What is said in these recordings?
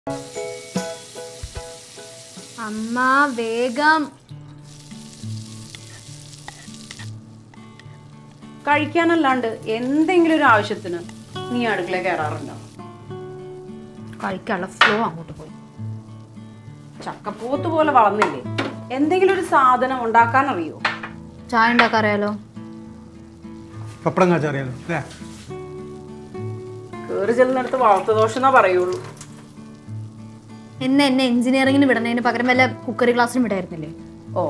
അമ്മ വേഗം കഴിക്കാനല്ലാണ്ട് എന്തെങ്കിലും ഒരു ആവശ്യത്തിന് നീ അടുക്കള കയറാറുണ്ടോ കഴിക്കാനുള്ള ഫ്ലോ അങ്ങോട്ട് പോയി ചക്കപ്പോത്ത് പോലെ വളർന്നില്ലേ എന്തെങ്കിലും ഒരു സാധനം ഉണ്ടാക്കാൻ അറിയോ ചായ ഉണ്ടാക്കാൻ അറിയാലോ പപ്പടം കാച്ച അറിയാലോ അല്ലേ കയറി ചെല്ലുന്നിടത്ത് വളർത്തുദോഷം എന്നാ പറയുള്ളൂ എന്നെ എന്നെ എഞ്ചിനീയറിംഗിന് വിടുന്നതിന് പകരം വല്ല കുക്കറി ക്ലാസ്സിനും വിടായിരുന്നില്ലേ ഓ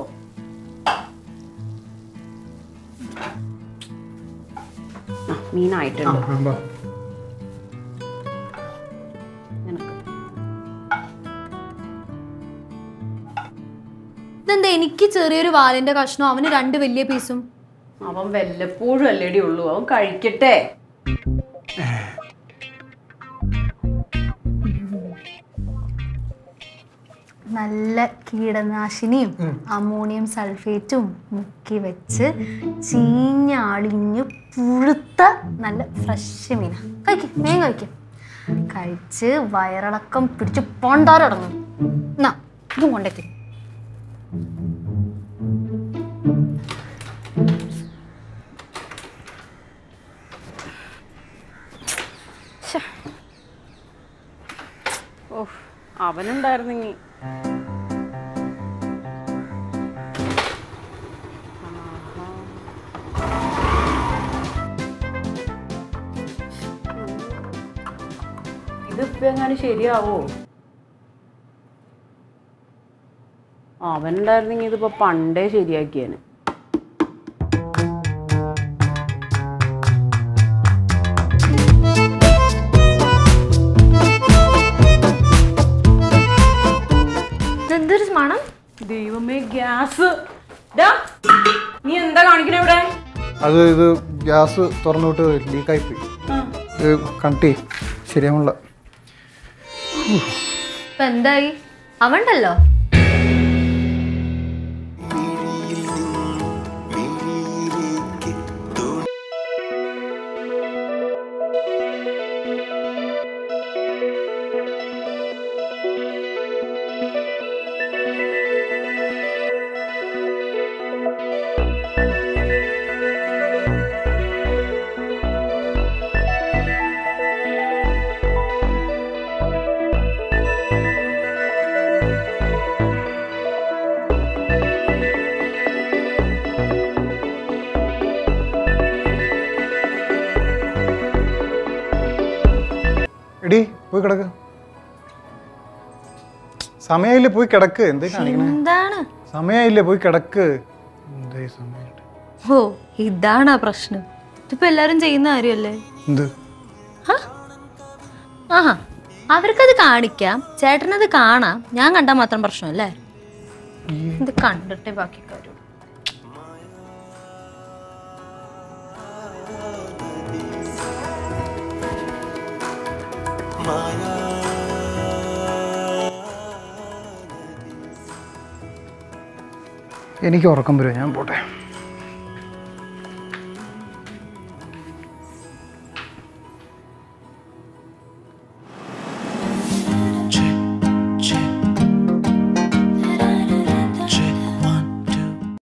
ആ, മീനായിട്ടുണ്ട് ആ നിനക്ക് ഇതെന്താ എനിക്ക് ചെറിയൊരു വാലിന്റെ കഷ്ണം അവന് രണ്ട് വലിയ പീസും അവൻ വല്ലപ്പോഴും അല്ലേടി ഉള്ളൂ അവൻ കഴിക്കട്ടെ നല്ല കീടനാശിനിയും അമോണിയം സൾഫേറ്റും മുക്കി വെച്ച് ചീഞ്ഞാളിഞ്ഞ് പുഴുത്ത നല്ല ഫ്രഷ് മീന കഴിക്കും വേഗം കഴിക്കും കഴിച്ച് വയറിളക്കം പിടിച്ച് പൊണ്ടാരടങ്ങും എന്നാ ഇതും കൊണ്ടേക്ക് ഓഹ് അവനുണ്ടായിരുന്നെങ്കി ഇതിപ്പോ എങ്ങനെ ശരിയാവോ അവനുണ്ടായിരുന്നെങ്കി ഇതിപ്പോ പണ്ടേ ശരിയാക്കിയേനെ ഇതെന്തൊരു മണം ദൈവമേ ഗ്യാസ് ഡാ, നീ എന്താ കാണിക്കണേ ഇവിടെ അത് ഇത് ഗ്യാസ് തുറന്നുവിട്ട് ലീക്കായി പോയി ഇത് കണക്ട് ശരിയാവുള്ള ഇപ്പൊ എന്തായി അവണ്ടല്ലോ എടി പോയി കിടക്ക് സമയമില്ലേ പോയി കിടക്ക് എന്തേ കാണിക്കണേ എന്താണ് സമയമില്ലേ പോയി കിടക്ക് എന്തേ സമയമുണ്ട് ഓ ഇതാണ് പ്രശ്നം ഇതിപ്പോ എല്ലാരും ചെയ്യുന്ന കാര്യമല്ലേ എന്ത് ഹ? ആഹാ അവർക്കത് കാണിക്കാം ചേട്ടനത് കാണാം ഞാൻ കണ്ടാൽ മാത്രം പ്രശ്നമല്ലേ ഇത് കണ്ടിട്ടേ ബാക്കി കാര്യം എനിക്ക് ഉറക്കം വരുമോ ഞാൻ പോട്ടെ